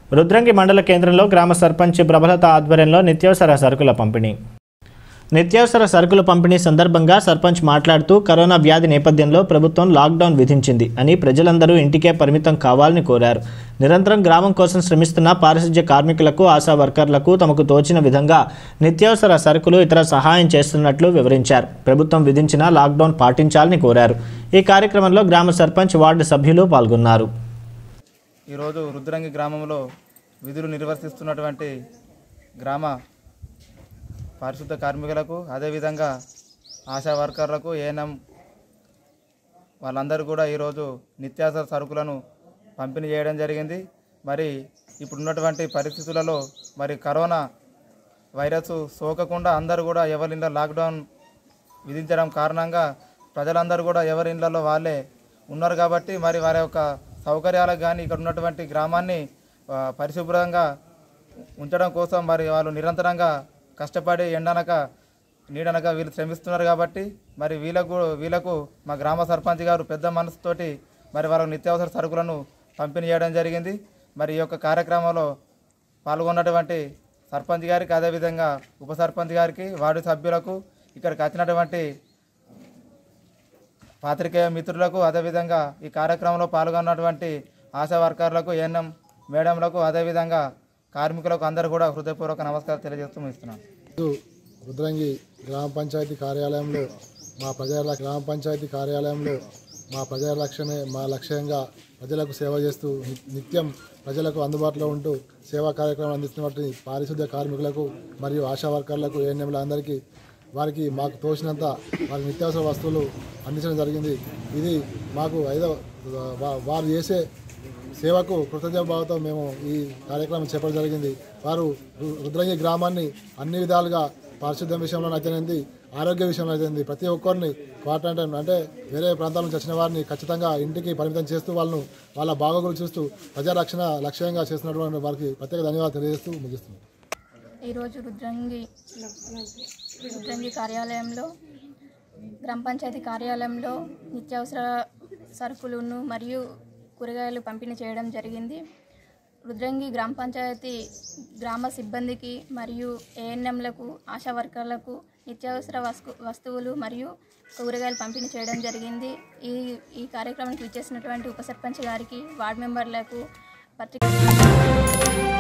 రుద్రంగి మండల కేంద్రంలో గ్రామ సర్పంచ్ ప్రభలత ఆధ్వర్యంలో నిత్యావసర సరుకుల పంపిణీ నిత్యావసర సరుకుల పంపిణీ సందర్భంగా సర్పంచ్ మాట్లాడుతూ కరోనా వ్యాధి నేపథ్యంలో ప్రభుత్వం లాక్డౌన్ విధించింది అని ప్రజలందరూ ఇంటికే పరిమితం కావాలని కోరారు నిరంతరం గ్రామం కోసం శ్రమిస్తున్న పారిశుధ్య కార్మికులకు ఆశా వర్కర్లకు తమకు తోచిన విధంగా నిత్యావసర సరుకులు ఇతర సహాయం చేస్తున్నట్లు వివరించారు ప్రభుత్వం విధించిన లాక్డౌన్ పాటించాలని కోరారు ఈ కార్యక్రమంలో గ్రామ సర్పంచ్ వార్డు సభ్యులు పాల్గొన్నారు ఈరోజు రుద్రంగి గ్రామంలో విధులు నిర్వర్తిస్తున్నటువంటి గ్రామ పారిశుద్ధ కార్మికులకు అదేవిధంగా ఆశా వర్కర్లకు ఏఎన్ఎం వాళ్ళందరూ కూడా ఈరోజు నిత్యావసర సరుకులను పంపిణీ చేయడం జరిగింది మరి ఇప్పుడున్నటువంటి పరిస్థితులలో మరి కరోనా వైరస్ సోకకుండా అందరూ కూడా ఎవరిళ్ళ లాక్డౌన్ విధించడం కారణంగా ప్రజలందరూ కూడా ఎవరి ఇళ్లలో వాళ్ళే ఉన్నారు కాబట్టి మరి వారి యొక్క సౌకర్యాలకు కానీ ఇక్కడ ఉన్నటువంటి గ్రామాన్ని ఆ, పరిశుభ్రంగా ఉంచడం కోసం మరి వాళ్ళు నిరంతరంగా కష్టపడి ఎండనక నీడనక వీళ్ళు శ్రమిస్తున్నారు కాబట్టి మరి వీళ్ళకు వీళ్ళకు మా గ్రామ సర్పంచ్ గారు పెద్ద మనసుతోటి మరి వాళ్ళకు నిత్యావసర సరుకులను పంపిణీ చేయడం జరిగింది మరి ఈ యొక్క కార్యక్రమంలో పాల్గొన్నటువంటి సర్పంచ్ గారికి అదేవిధంగా ఉప సర్పంచ్ గారికి వార్డు సభ్యులకు ఇక్కడికి వచ్చినటువంటి పాత్రికేయ మిత్రులకు అదేవిధంగా ఈ కార్యక్రమంలో పాల్గొన్నటువంటి ఆశా వర్కర్లకు ఏఎన్ఎం మేడంలకు అదేవిధంగా కార్మికులకు అందరూ కూడా హృదయపూర్వక నమస్కారం తెలియజేస్తూ ముగిస్తున్నాను ఈరోజు రుద్రంగి గ్రామ పంచాయతీ కార్యాలయంలో మా ప్రజల గ్రామ పంచాయతీ కార్యాలయంలో మా ప్రజల లక్ష్యమే మా లక్ష్యంగా ప్రజలకు సేవ చేస్తూ ని- నిత్యం ప్రజలకు అందుబాటులో ఉంటూ సేవా కార్యక్రమాలు అందిస్తున్నటువంటి పారిశుద్ధ్య కార్మికులకు మరియు ఆశా వర్కర్లకు ఏఎన్ఎంల అందరికీ వారికి మాకు తోచినంత వారి నిత్యావసర వస్తువులు అందించడం జరిగింది ఇది మాకు ఐదవ వా- వారు చేసే సేవకు కృతజ్ఞభావంతో మేము ఈ కార్యక్రమం చేపట్టడం జరిగింది వారు రు- రుద్రంగి గ్రామాన్ని అన్ని విధాలుగా పారిశుద్ధ్యం విషయంలో అయితేనేది ఆరోగ్య విషయంలో అయితేనేది ప్రతి ఒక్కరిని క్వారంటైన్ అంటే వేరే ప్రాంతాల నుంచి వచ్చిన వారిని ఖచ్చితంగా ఇంటికి పరిమితం చేస్తూ వాళ్ళను వాళ్ళ బాగోగులు చూస్తూ ప్రజారక్షణ లక్ష్యంగా చేస్తున్నటువంటి వారికి ప్రత్యేక ధన్యవాదాలు తెలియజేస్తూ ముగిస్తున్నాం ఈరోజు రుద్రంగి రుద్రంగి కార్యాలయంలో గ్రామ పంచాయతీ కార్యాలయంలో నిత్యావసర సరుకులను మరియు కూరగాయలు పంపిణీ చేయడం జరిగింది రుద్రంగి గ్రామ పంచాయతీ గ్రామ సిబ్బందికి మరియు ఏఎన్ఎంలకు ఆశా వర్కర్లకు నిత్యావసర వస్తు వస్తువులు మరియు కూరగాయలు పంపిణీ చేయడం జరిగింది ఈ ఈ కార్యక్రమానికి ఇచ్చేసినటువంటి ఉప సర్పంచ్ గారికి వార్డు మెంబర్లకు పత్రిక